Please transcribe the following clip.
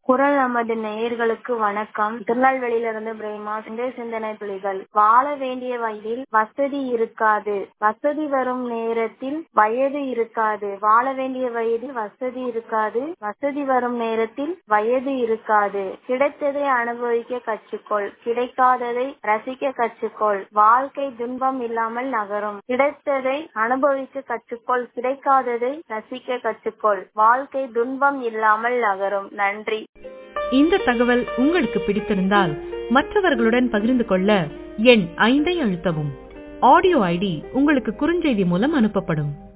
குரல் நமது நேயர்களுக்கு வணக்கம் திருநெல்வேலியிலிருந்து பிரேமா சிந்தை சிந்தனை புலிகள் வாழ வேண்டிய வயதில் வசதி இருக்காது வசதி வரும் நேரத்தில் வயது இருக்காது வாழ வேண்டிய வயதில் வசதி இருக்காது வசதி வரும் நேரத்தில் வயது இருக்காது கிடைத்ததை அனுபவிக்க கற்றுக்கொள் கிடைக்காததை ரசிக்க கற்றுக்கொள் வாழ்க்கை துன்பம் இல்லாமல் நகரும் கிடைத்ததை அனுபவிக்க கற்றுக்கொள் கிடைக்காததை ரசிக்க கற்றுக்கொள் வாழ்க்கை துன்பம் இல்லாமல் நகரும் நன்றி இந்த தகவல் உங்களுக்கு பிடித்திருந்தால் மற்றவர்களுடன் பகிர்ந்து கொள்ள எண் ஐந்தை அழுத்தவும் ஆடியோ ஐடி உங்களுக்கு குறுஞ்செய்தி மூலம் அனுப்பப்படும்